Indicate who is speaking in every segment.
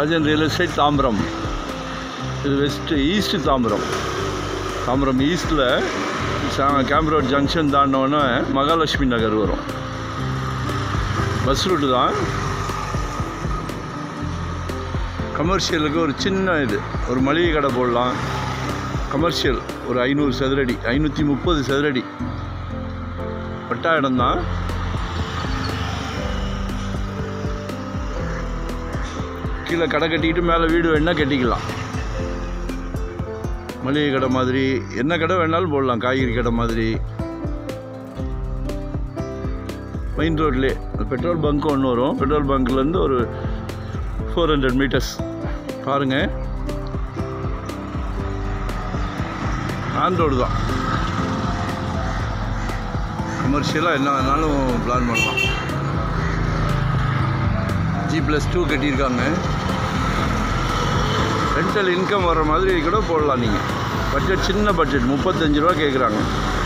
Speaker 1: Rajan real estate Tambaram இது west east Tambaram Tambaram ஈஸ்ட்டில் camp road junction தாண்டினோன்னே மகாலட்சுமி நகர் வரும் பஸ் ரூட்டு தான் கமர்ஷியலுக்கு ஒரு சின்ன இது ஒரு மளிகை கடை போடலாம் கமர்ஷியல் ஒரு ஐநூறு சதுரடி ஐநூற்றி முப்பது சதுரடி பட்டா இடம்தான் கீழே கடை கட்டிக்கிட்டு மேலே வீடு வேணால் கட்டிக்கலாம் மளிகை கடை மாதிரி என்ன கடை வேணாலும் போடலாம் காய்கறி கடை மாதிரி மெயின் ரோட்லேயே பெட்ரோல் பங்க் ஒன்று வரும் பெட்ரோல் பங்க்லேருந்து ஒரு ஃபோர் ஹண்ட்ரட் மீட்டர்ஸ் பாருங்கள் ஆன் ரோடு தான் கமர்ஷியலாக என்ன வேணாலும் பிளான் பண்ணலாம் ஜி ப்ளஸ் டூ கட்டியிருக்காங்க ரெண்டல் இன்கம் வர மாதிரி கூட போடலாம் நீங்கள் பட்ஜெட் சின்ன பட்ஜெட் முப்பத்தஞ்சு ரூபா கேட்குறாங்க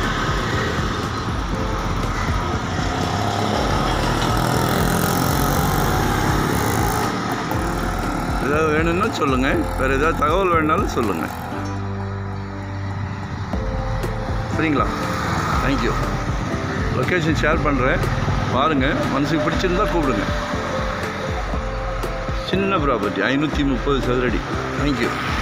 Speaker 1: ஏதாவது வேணும்னா சொல்லுங்கள் வேறு ஏதாவது தகவல் வேணுனாலும் சொல்லுங்கள் சரிங்களா தேங்க்யூ லொக்கேஷன் ஷேர் பண்ணுறேன் பாருங்கள் மனசுக்கு பிடிச்சிருந்தா கூப்பிடுங்க சின்ன ப்ராப்பர்ட்டி ஐநூற்றி முப்பது சதுரடி தேங்க்யூ